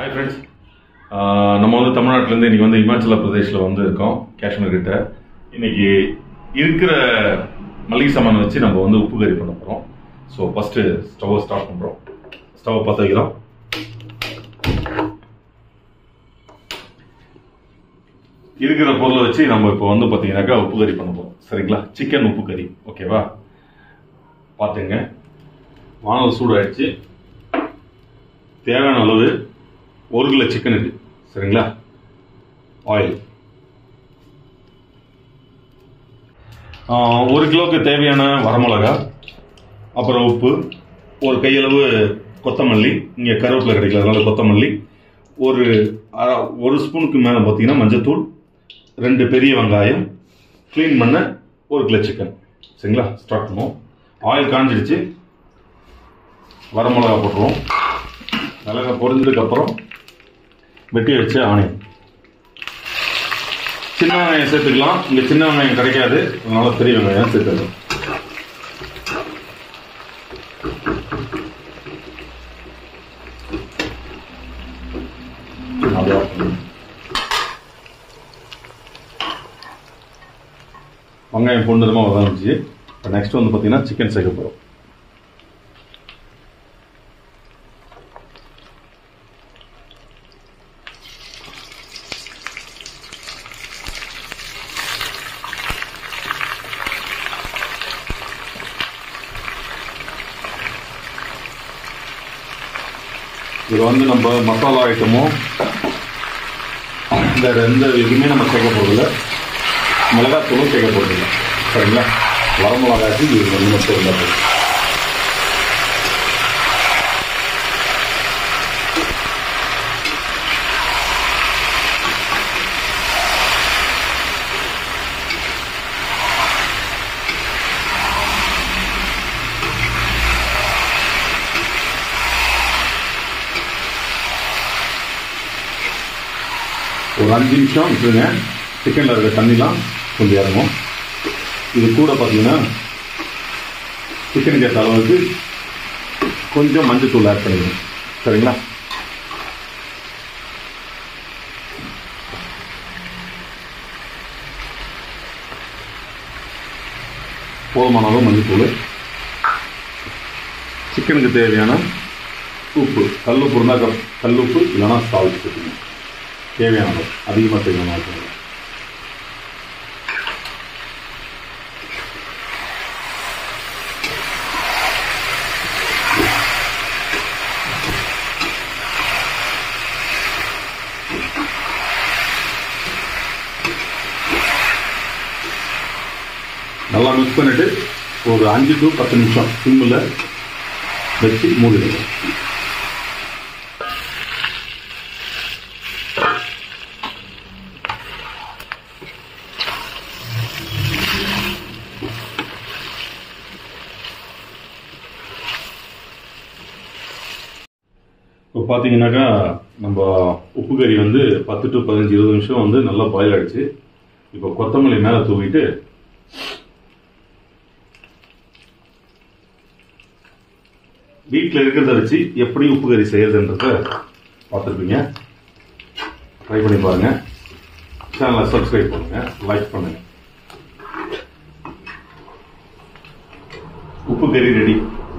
Hi friends நம்ம வந்து தமிழ்நாட்டிலேருந்து இன்னைக்கு வந்து இமாச்சல பிரதேஷில் வந்து இருக்கோம் காஷ்மீர் கிட்ட இன்னைக்கு இருக்கிற மளிகை சாமானை வச்சு நம்ம வந்து உப்பு கறி பண்ண போகிறோம் ஸோ ஃபஸ்ட்டு ஸ்டவ்வை ஸ்டார்ட் பண்ணுறோம் ஸ்டவ்வை பற்ற வைக்கிறோம் இருக்கிற பொருளை வச்சு நம்ம இப்போ வந்து பார்த்தீங்கன்னாக்கா உப்பு கறி பண்ண போகிறோம் சரிங்களா சிக்கன் உப்பு கறி ஓகேவா பார்த்துங்க வானல் சூடாயிடுச்சு தேவையான அளவு ஒரு கிலோ சிக்கனுக்கு சரிங்களா ஆயில் ஒரு கிலோவுக்கு தேவையான வரமிளகா அப்புறம் உப்பு ஒரு கையளவு கொத்தமல்லி இங்கே கருவேப்பிலை கிடைக்கல அதனால கொத்தமல்லி ஒரு அரை- ஒரு ஸ்பூனுக்கு மேலே பார்த்தீங்கன்னா மஞ்சத்தூள் ரெண்டு பெரிய வெங்காயம் க்ளீன் பண்ண ஒரு கிலோ சிக்கன் சரிங்களா ஸ்டார்ட் பண்ணுவோம் ஆயில் காஞ்சிடுச்சு வரமிளகா போட்டுருவோம் மிளகா பொரிஞ்சதுக்கு அப்புறம் வெட்டி வச்ச ஆனியன் சின்ன வெங்காயம் சேர்த்துக்கலாம் இங்க சின்ன வெங்காயம் கிடைக்காது அதனால பெரிய வெங்காயம் சேர்த்துக்கலாம் அப்படியே off பண்ணுங்க. வெங்காயம் பொண்ணுமா வதங்கிச்சு இப்போ நெக்ஸ்ட் வந்து பார்த்தீங்கன்னா சிக்கன் சேர்க்க போகிறோம் இது வந்து நம்ம மசாலா ஐட்டமும் இந்த ரெண்டு இதுவுமே நம்ம சேர்க்க போகிறதில்ல மிளகாத்தூளும் சேர்க்க போகிறதில்ல சரிங்களா வரமிளகாய்க்கு இது வந்து மட்டும் இருந்தால் போதும் ஒரு அஞ்சு நிமிஷம் விட்டுருங்க சிக்கனில் இருக்கிற தண்ணிலாம் கொஞ்சம் இறங்கும் இது கூட பார்த்தீங்கன்னா சிக்கனுக்கு ஏற்ற அளவுக்கு கொஞ்சம் மஞ்சத்தூள் ஆட் பண்ணிக்கணும் சரிங்களா போதுமான அளவு மஞ்சத்தூள் சிக்கனுக்கு தேவையான உப்பு கல்லுப்பு இருந்தால் க- கல்லுப்பு இல்லைன்னா சால்ட் சேர்த்துக்கணும் தேவையான அளவு அதிகமாக செய்யணும் அவசியம் இல்லை. நல்லா மிக்ஸ் பண்ணிட்டு ஒரு அஞ்சு டு பத்து நிமிஷம் சிம்மில் வச்சு மூடிடுங்க இப்போ பார்த்தீங்கன்னாக்கா நம்ம உப்பு கறி வந்து பத்து டு பதினஞ்சு இருபது நிமிஷம் வந்து நல்லா பாயில் ஆயிடுச்சு இப்போ கொத்தமல்லி மேலே தூவிட்டு வீட்டில் இருக்கிறத வச்சு எப்படி உப்பு கறி செய்யறதுன்றத பார்த்துருப்பீங்க ட்ரை பண்ணி பாருங்க சேனலை சப்ஸ்கிரைப் பண்ணுங்க லைக் பண்ணுங்க உப்பு கறி ரெடி